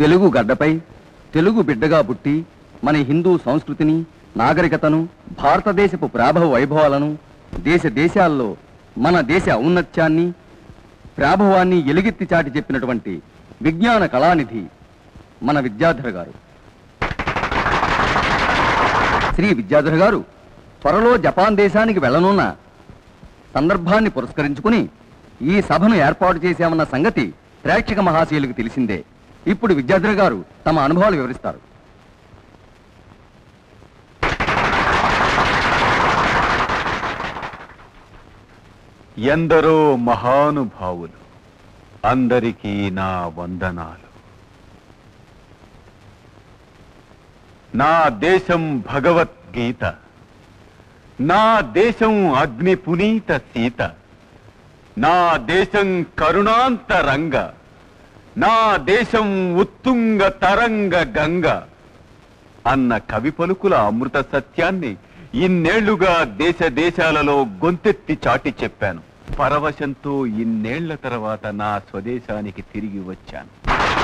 తెలుగు గడ్డపై తెలుగు బిడ్డగా పుట్టి మన హిందూ సంస్కృతిని నాగరికతను భారతదేశపు ప్రాభవ వైభవాలను దేశ దేశాల్లో మన దేశ ఔన్నత్యాన్ని ప్రాభవాన్ని ఎలుగెత్తి చాటి చెప్పినటువంటి విజ్ఞాన కళానిధి మన విద్యాధర గారు శ్రీ విద్యాధర గారు త్వరలో జపాన్ దేశానికి వెళ్ళనున్న సందర్భాన్ని పురస్కరించుకుని ఈ సభను ఏర్పాటు చేశామన్న సంగతి ప్రేక్షక మహాశయులకు తెలిసిందే ఇప్పుడు విద్యాధర గారు తమ అనుభవాలు వివరిస్తారు ఎందరో మహానుభావులు అందరికీ నా వందనాలు నా దేశం భగవద్గీత నా దేశం అగ్ని పునీత సీత నా దేశం కరుణాంతరంగ నా దేశం ఉత్తుంగ తరంగ గంగ అన్న కవి పలుకుల అమృత సత్యాన్ని ఇన్నేళ్లుగా దేశ దేశాలలో గొంతెత్తి చాటి చెప్పాను పరవశంతో ఇన్నేళ్ల తర్వాత నా స్వదేశానికి తిరిగి వచ్చాను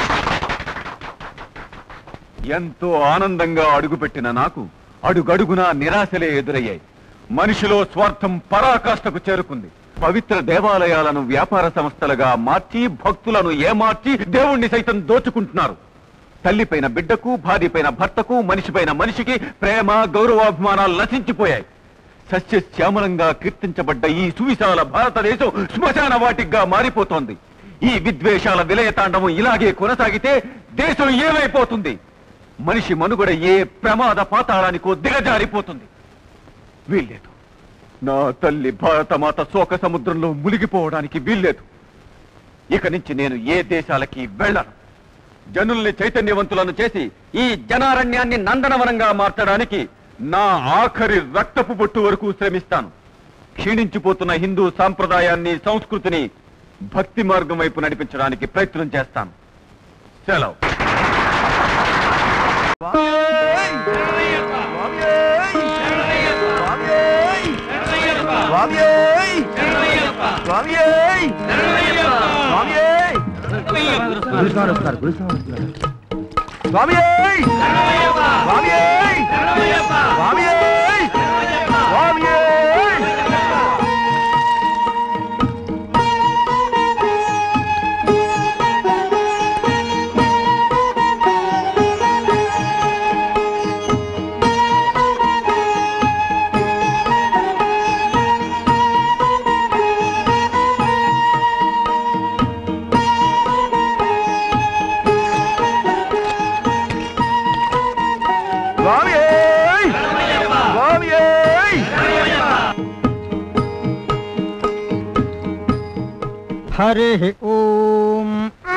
ఎంతో ఆనందంగా అడుగుపెట్టిన నాకు అడుగడుగునా నిరాశలే ఎదురయ్యాయి మనిషిలో స్వార్థం పరాకాష్ఠకు చేరుకుంది పవిత్ర దేవాలయాలను వ్యాపార సంస్థలుగా మార్చి భక్తులను ఏమార్చి దేవుణ్ణి సైతం దోచుకుంటున్నారు తల్లిపైన బిడ్డకు భార్యపైన భర్తకు మనిషిపైన మనిషికి ప్రేమ గౌరవాభిమానాలు నశించిపోయాయి సస్యశ్యామలంగా కీర్తించబడ్డ ఈ సువిశాల భారతదేశం శ్మశాన వాటిగా మారిపోతోంది ఈ విద్వేషాల విలయతాండవం ఇలాగే కొనసాగితే దేశం ఏమైపోతుంది మనిషి మనుగడ ఏ ప్రమాద పాతాళానికో దిగజారిపోతుంది వీల్లేదు నా తల్లి భారతమాత శోక సముద్రంలో మునిగిపోవడానికి వీల్లేదు ఇక నుంచి నేను ఏ దేశాలకి వెళ్ళను జనుల్ని చైతన్యవంతులను చేసి ఈ జనారణ్యాన్ని నందనవనంగా మార్చడానికి నా ఆఖరి రక్తపు బొట్టు వరకు శ్రమిస్తాను క్షీణించిపోతున్న హిందూ సాంప్రదాయాన్ని సంస్కృతిని భక్తి మార్గం వైపు నడిపించడానికి ప్రయత్నం చేస్తాను సెలవు हरिः ॐ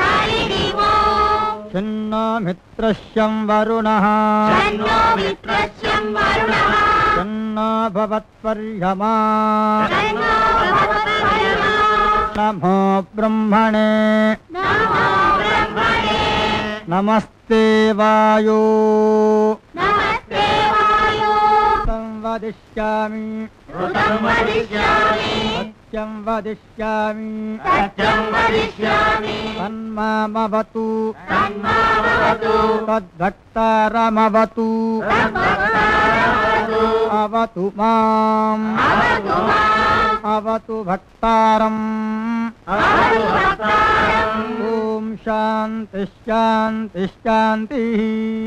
शन्नो मित्रश्यं वरुणः शन्नो भवत्पर्यमा नमो ब्रह्मणे नमस्ते वायो संवदिष्यामि सत्यं वदिष्यामि तन्मामवतु तद्भक्तारमवतु अवतु माम् अवतु भक्तारम् ॐ शान्ति शान्ति शान्तिः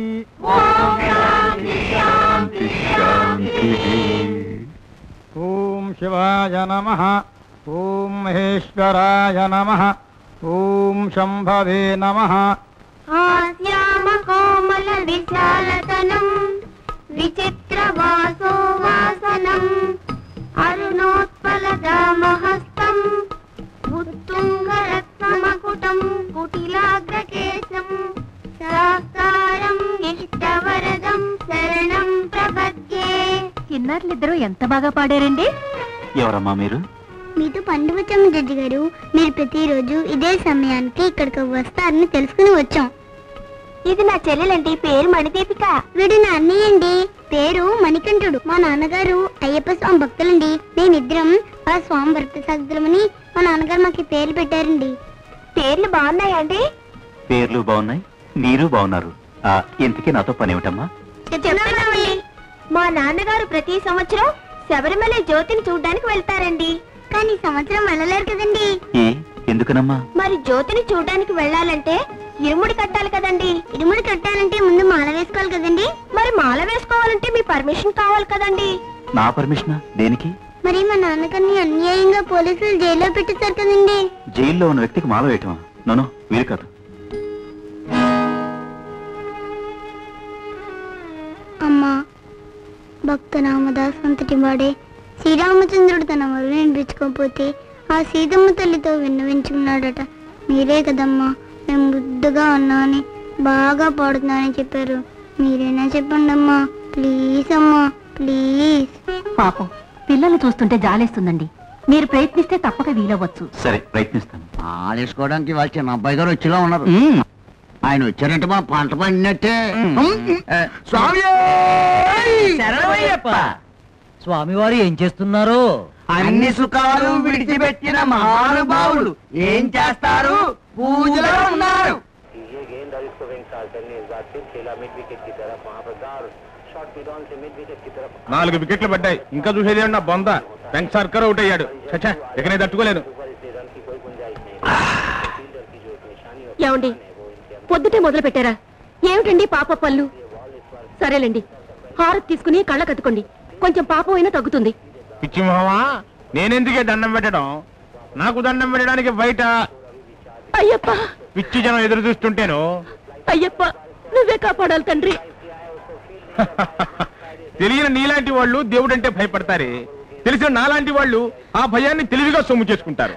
ॐ शिवाय नमः ॐ महेश्वराय नमः ॐ शम्भवे नमः హాస్యామకోమల విశాలతనం విచిత్రవాసో వాసనం అరుణోత్పలదామహస్తం ఉత్తుంగరత్నమకుటం కుటిలాగ్రకేశం శాస్త్రారం ఇష్టవరదం శరణం ప్రపద్యే చిన్నారులిద్దరూ ఎంత బాగా పాడారండి ఎవరమ్మా మీరు మీతో పండుగ జడ్జి గారు మీరు ప్రతిరోజు ఇదే సమయానికి ఇక్కడికి వస్తారని తెలుసుకుని వచ్చాం ఇది నా చెల్లెలండి పేరు మణిదీపిక వీడు నా అన్నయ్య అండి పేరు మణికంఠుడు మా నాన్నగారు అయ్యప్ప స్వామి భక్తులండి మేమిద్దరం ఆ స్వామి భక్త సగ్గులమని మా నాన్నగారు మాకు ఈ పేర్లు పెట్టారండి పేర్లు బాగున్నాయండి పేర్లు బాగున్నాయి మీరు బాగున్నారు ఆ, ఇంతకీ నాతో పని ఏమిటమ్మా చెప్తున్నామండి మా నాన్నగారు ప్రతి సంవత్సరం శబరిమల జ్యోతిని చూడ్డానికి వెళ్తారండి కానీ ఈ సంవత్సరం వెళ్ళలేరు కదండి ఏ ఎందుకనమ్మా మరి జ్యోతిని చూడ్డానికి వెళ్ళాలంటే ఇరుముడి కట్టాలి కదండి ఇరుముడి కట్టాలంటే ముందు మాల వేసుకోవాలి కదండి మరి మాల వేసుకోవాలంటే మీ పర్మిషన్ కావాలి కదండి నా పర్మిషనా దేనికి మరి మా నాన్నగారిని అన్యాయంగా పోలీసులు జైల్లో పెట్టేశారు కదండి జైల్లో ఉన్న వ్యక్తికి మాల వేయటమా నోనో వీలు కాదు అమ్మా భక్త రామదాస్ అంతటి వాడే శ్రీరామచంద్రుడు తన మరువు వినిపించుకోకపోతే ఆ సీతమ్మ తల్లితో విన్నవించుకున్నాడట మీరే కదమ్మా మేము బుద్ధగా ఉన్నామని బాగా పాడుతున్నానని చెప్పారు మీరైనా చెప్పండి అమ్మా ప్లీజ్ అమ్మా ప్లీజ్ పాపం పిల్లల్ని చూస్తుంటే జాలేస్తుందండి మీరు ప్రయత్నిస్తే తప్పక వీలవ్వచ్చు సరే ప్రయత్నిస్తాను ఆడేసుకోవడానికి వాళ్ళ చిన్న అబ్బాయి గారు వచ్చేలా ఉన్నారు ఆయన వచ్చారంటే మా పంట పండినట్టే స్వామి స్వామివారు ఏం చేస్తున్నారు అన్ని సుఖాలు విడిచిపెట్టిన మహానుభావులు ఏం చేస్తారు పూజలో ఉన్నారు నాలుగు వికెట్లు పడ్డాయి ఇంకా చూసేది నా బొంద వెంక సర్కర్ అవుట్ అయ్యాడు చచ్చా ఇక నేను తట్టుకోలేను ఏమండి పొద్దుటే మొదలు పెట్టారా ఏమిటండి పాప పళ్ళు సరేలేండి హారతి తీసుకుని కళ్ళ కత్తుకోండి కొంచెం పాపం అయినా తగ్గుతుంది పిచ్చి మొహమా నేనెందుకే దండం పెట్టడం నాకు దండం పెట్టడానికి బయట అయ్యప్ప పిచ్చి జనం ఎదురు చూస్తుంటేను అయ్యప్ప నువ్వే కాపాడాలి తండ్రి తెలియని నీలాంటి వాళ్ళు దేవుడంటే భయపడతారే తెలిసిన నాలాంటి వాళ్ళు ఆ భయాన్ని తెలివిగా సొమ్ము చేసుకుంటారు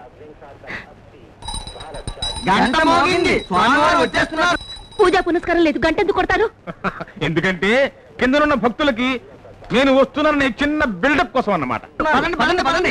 గంట మోగింది స్వామివారు వచ్చేస్తున్నారు పూజా పునస్కారం లేదు గంటెందుకు కొడతారు ఎందుకంటే కిందనున్న భక్తులకి నేను వస్తున్నాననే చిన్న బిల్డప్ కోసం అన్నమాట పదండి పదండి పదండి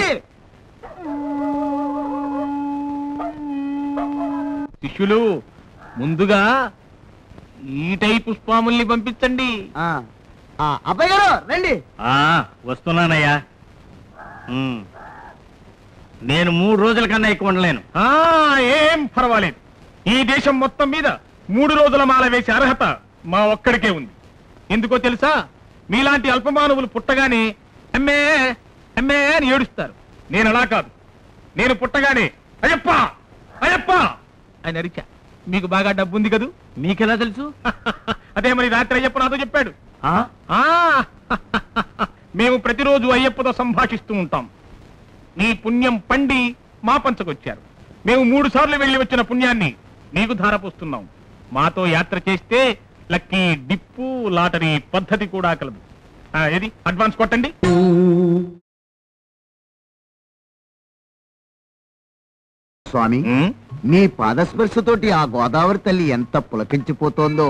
శిష్యులు ముందుగా ఈ టైపు స్వాముల్ని పంపించండి ఆ, ఆ, అబ్బాయి గారు రండి వస్తున్నానయ్యా ఉమ్. నేను మూడు రోజుల కన్నా ఎక్కువ ఉండలేను ఆ ఏం పర్వాలేదు ఈ దేశం మొత్తం మీద మూడు రోజుల మాల వేసే అర్హత మా ఒక్కడికే ఉంది ఎందుకో తెలుసా మీలాంటి అల్పమానవులు పుట్టగానే అమ్మే అమ్మే అని ఏడుస్తారు నేను అలా కాదు నేను పుట్టగానే అయ్యప్ప అయ్యప్ప అని అరిచా మీకు బాగా డబ్బు ఉంది కదూ మీకెలా తెలుసు అదే మరి రాత్రి అయ్యప్ప నాతో చెప్పాడు ఆ? ఆ మేము ప్రతిరోజు అయ్యప్పతో సంభాషిస్తూ ఉంటాం మీ పుణ్యం పండి మా పంచకొచ్చారు మేము మూడు సార్లు వెళ్ళి వచ్చిన పుణ్యాన్ని మీకు ధారపోస్తున్నాం మాతో యాత్ర చేస్తే లక్కీ డిప్పు లాటరీ పద్ధతి కూడా కలదు ఆ, ఏది అడ్వాన్స్ కొట్టండి స్వామి ఉమ్, నీ పాదస్పర్శతోటి ఆ గోదావరి తల్లి ఎంత పులకించిపోతోందో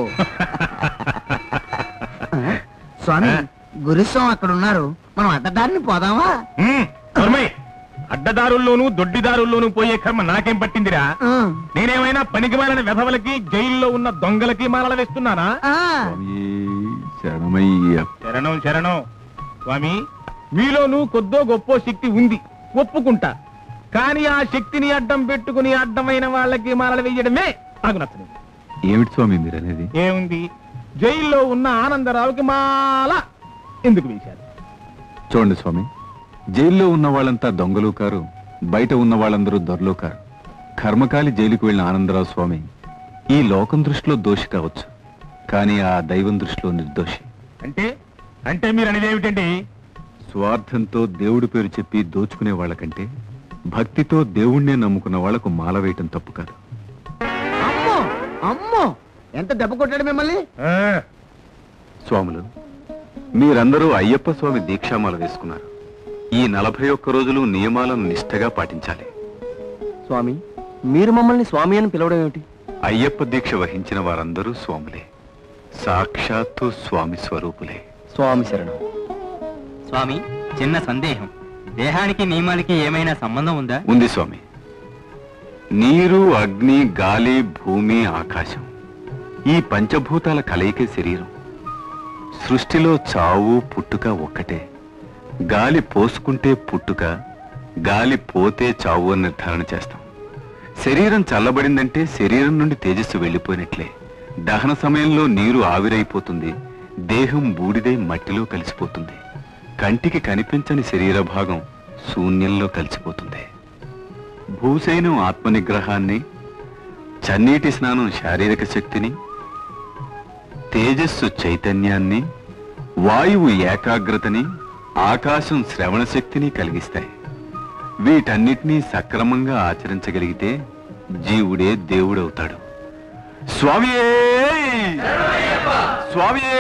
స్వామి గురుస్వామి అక్కడ ఉన్నారు మనం అడ్డదారిని పోదామా ఉమ్, ధర్మయ్య, అడ్డదారుల్లోనూ దొడ్డిదారుల్లోనూ పోయే కర్మ నాకేం పట్టిందిరా ఆ, నేనేమైనా పనికి మాలిన వెధవలకి జైల్లో ఉన్న దొంగలకి మాలల వేస్తున్నానా ఆ. శరణం శరణం స్వామి మీలోనూ కొద్దో గొప్ప శక్తి ఉంది ఒప్పుకుంటా కానీ ఆ శక్తిని అడ్డం పెట్టుకుని అడ్డమైన వాళ్ళకి మాలలు వేయడమే నాకు నచ్చలేదు ఏమిటి స్వామి మీరు అనేది ఏముంది జైల్లో ఉన్న ఆనందరావుకి మాల ఎందుకు వేశారు చూడండి స్వామి జైల్లో ఉన్న వాళ్ళంతా దొంగలు కారు బయట ఉన్న వాళ్ళందరూ దొరలు కారు కర్మకాలి జైలుకు వెళ్ళిన ఆనందరావు స్వామి ఈ లోకం దృష్టిలో దోషి కావచ్చు కానీ ఆ దైవం దృష్టిలో నిర్దోషి అంటే అంటే మీరు అనేది ఏమిటండి స్వార్థంతో దేవుడి పేరు చెప్పి దోచుకునే వాళ్ళకంటే భక్తితో దేవుణ్ణే నమ్ముకున్న వాళ్లకు మాల వేయటం తప్పు కాదు అమ్మో అమ్మో ఎంత దెబ్బ కొట్టాడు మిమ్మల్ని ఆ, స్వాములు మీరందరూ అయ్యప్ప స్వామి దీక్షామాల వేసుకున్నారు ఈ నలభై ఒక్క రోజులు నియమాలను నిష్ఠగా పాటించాలి స్వామి మీరు మమ్మల్ని స్వామి అని పిలవడం ఏమిటి అయ్యప్ప దీక్ష వహించిన వారందరూ స్వాములే సాక్షాత్తు స్వామి స్వరూపులే స్వామి శరణం స్వామి చిన్న సందేహం దేహానికి నియమాలకి ఏమైనా సంబంధం ఉందా ఉంది స్వామి నీరు అగ్ని గాలి భూమి ఆకాశం ఈ పంచభూతాల కలయికే శరీరం సృష్టిలో చావు పుట్టుక ఒక్కటే గాలి పోసుకుంటే పుట్టుక గాలి పోతే చావు అని నిర్ధారణ చేస్తాం శరీరం చల్లబడిందంటే శరీరం నుండి తేజస్సు వెళ్ళిపోయినట్లే దహన సమయంలో నీరు ఆవిరైపోతుంది దేహం బూడిదై మట్టిలో కలిసిపోతుంది కంటికి కనిపించని శరీర భాగం శూన్యంలో కలిసిపోతుంది భూసైనం ఆత్మనిగ్రహాన్ని చన్నీటి స్నానం శారీరక శక్తిని తేజస్సు చైతన్యాన్ని వాయువు ఏకాగ్రతని ఆకాశం శ్రవణ శక్తిని కలిగిస్తాయి వీటన్నిటినీ సక్రమంగా ఆచరించగలిగితే జీవుడే దేవుడవుతాడు స్వామియే స్వామియే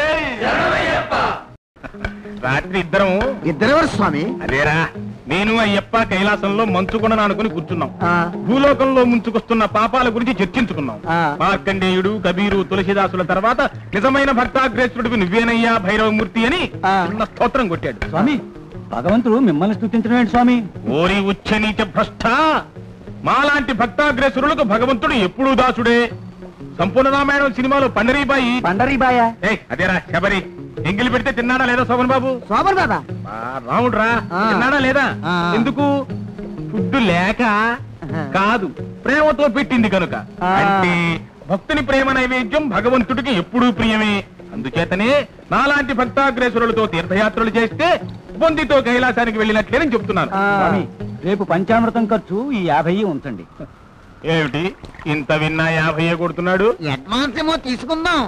రాత్రి ఇద్దరం ఇద్దరెవరు స్వామి అదేరా నేను అయ్యప్ప కైలాసంలో మంచుకొండను అనుకుని కూర్చున్నాం ఆ. భూలోకంలో ముంచుకొస్తున్న పాపాల గురించి చర్చించుకున్నాం ఆ. మార్కండేయుడు కబీరు తులసిదాసుల తర్వాత నిజమైన భక్తాగ్రేసుడివి నువ్వేనయ్యా భైరవమూర్తి అని ఆ. చిన్న స్తోత్రం కొట్టాడు స్వామి భగవంతుడు మిమ్మల్ని స్థుతించడం ఏంటి స్వామి ఓరి ఉచ్చనీచ భ్రష్ట మాలాంటి భక్తాగ్రేసురులకు భగవంతుడు ఎప్పుడూ దాసుడే సంపూర్ణ రామాయణం సినిమాలో పండరీబాయి పండరీబాయ ఏయ్ అదేరా శబరి ఎంగిలి పెడితే తిన్నాడా లేదా శోభన్ బాబు సోమర్ బాబా ఆ, రాముడురా ఆ. తిన్నాడా లేదా ఆ. ఎందుకు ఫుడ్ లేక కాదు ప్రేమతో పెట్టింది కనుక ఆ. అంటే భక్తుని ప్రేమ నైవేద్యం భగవంతుడికి ఎప్పుడూ ప్రియమే అందుచేతనే నాలాంటి భక్తాగ్రేసురులతో తీర్థయాత్రలు చేస్తే బొందితో కైలాసానికి వెళ్ళినట్లేనని చెప్తున్నాను స్వామి రేపు పంచామృతం ఖర్చు ఈ యాభై ఉంచండి ఏమిటి ఇంత విన్నా యాభై కొడుతున్నాడు అడ్వాన్స్ ఏమో తీసుకుందాం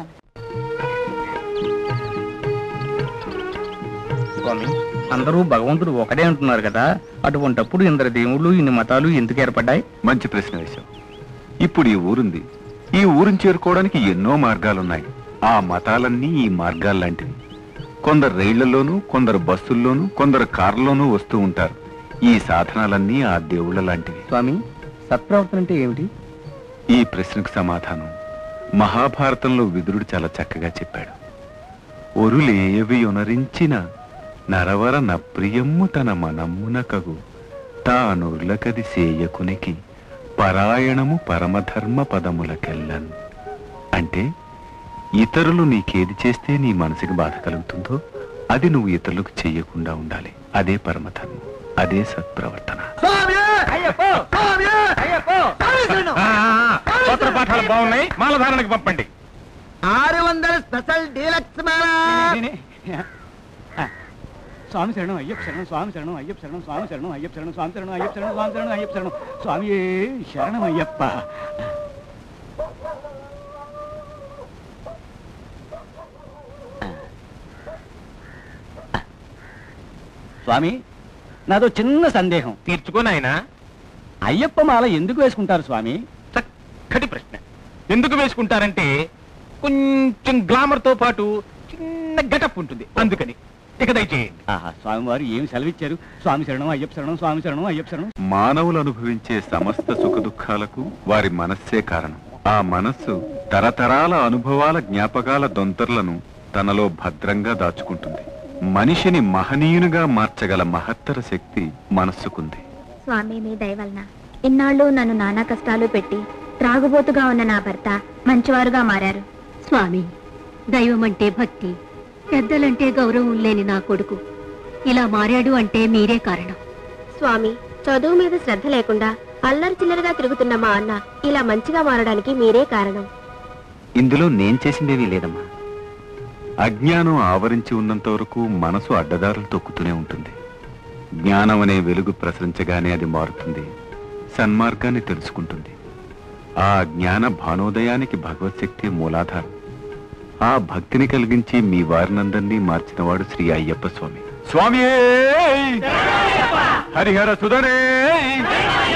స్వామి అందరూ భగవంతుడు ఒకడే అంటున్నారు కదా అటువంటప్పుడు ఇందరు దేవుళ్ళు ఇన్ని మతాలు ఎందుకు ఏర్పడ్డాయి మంచి ప్రశ్న వేశావు ఇప్పుడు ఈ ఊరుంది ఈ ఊరిని చేరుకోవడానికి ఎన్నో మార్గాలున్నాయి ఆ మతాలన్నీ ఈ మార్గాల్లాంటివి కొందరు రైళ్లలోనూ కొందరు బస్సుల్లోనూ కొందరు కార్లలోనూ వస్తూ ఉంటారు ఈ సాధనాలన్నీ ఆ దేవుళ్ళ లాంటివి స్వామి సత్ప్రవర్తన అంటే ఏమిటి ఈ ప్రశ్నకు సమాధానం మహాభారతంలో విదురుడు చాలా చక్కగా చెప్పాడు ఒరులేయవి ఉనరించిన నరవర నప్రియమ్ము తన మనమ్మున కగు తానుర్లకది సేయకునికి పరాయణము పరమధర్మ పదములకెళ్ళన్ అంటే ఇతరులు నీకేది చేస్తే నీ మనసుకి బాధ కలుగుతుందో అది నువ్వు ఇతరులకు చెయ్యకుండా ఉండాలి అదే పరమధర్మం అదే సత్ప్రవర్తన ఆ, ఆ, స్తోత్ర పాఠాలు బాగున్నాయి మాలధారణకి పంపండి ఆరు వందల స్పెషల్ డీలక్స్ మాలా స్వామి శరణం అయ్యప్ప శరణం స్వామి శరణం అయ్యప్ప శరణం స్వామి శరణం అయ్యప్ప శరణం స్వామి శరణం అయ్యప్ప శరణం స్వామి శరణం అయ్యప్ప శరణం స్వామి శరణం అయ్యప్ప స్వామి నాదో చిన్న సందేహం తీర్చుకొని ఆయన అయ్యప్ప మాల ఎందుకు వేసుకుంటారు స్వామి చక్కటి ప్రశ్న ఎందుకు వేసుకుంటారంటే కొంచెం గ్లామర్ తో పాటు చిన్న గటప్ ఉంటుంది అందుకని ఇక దయచేయండి ఆహా స్వామివారు ఏమి సెలవిచ్చారు స్వామి శరణం అయ్యప్ప శరణం స్వామి శరణం అయ్యప్ప శరణం మానవులు అనుభవించే సమస్త సుఖదుఖాలకు వారి మనస్సే కారణం ఆ మనస్సు తరతరాల అనుభవాల జ్ఞాపకాల దొంతర్లను తనలో భద్రంగా దాచుకుంటుంది మనిషిని మహనీయునిగా మార్చగల మహత్తర శక్తి మనస్సుకుంది స్వామి మీ దయ వలన ఇన్నాళ్ళు నన్ను నానా కష్టాలు పెట్టి త్రాగుబోతుగా ఉన్న నా భర్త మంచివారుగా మారారు స్వామి దైవం అంటే భక్తి పెద్దలంటే గౌరవం లేని నా కొడుకు ఇలా మారాడు అంటే మీరే కారణం స్వామి చదువు మీద శ్రద్ధ లేకుండా అల్లరి చిల్లరగా తిరుగుతున్న మా అన్న ఇలా మంచిగా మారడానికి మీరే కారణం ఇందులో నేను చేసిందేమీ లేదమ్మా అజ్ఞానం ఆవరించి ఉన్నంత వరకు మనసు అడ్డదారులు తొక్కుతూనే ఉంటుంది జ్ఞానం అనే వెలుగు ప్రసరించగానే అది మారుతుంది సన్మార్గాన్ని తెలుసుకుంటుంది ఆ జ్ఞాన భానోదయానికి భగవత్ శక్తి మూలాధారం ఆ భక్తిని కలిగించి మీ వారినందరినీ మార్చినవాడు శ్రీ అయ్యప్ప స్వామి స్వామి హరిహర సుధనే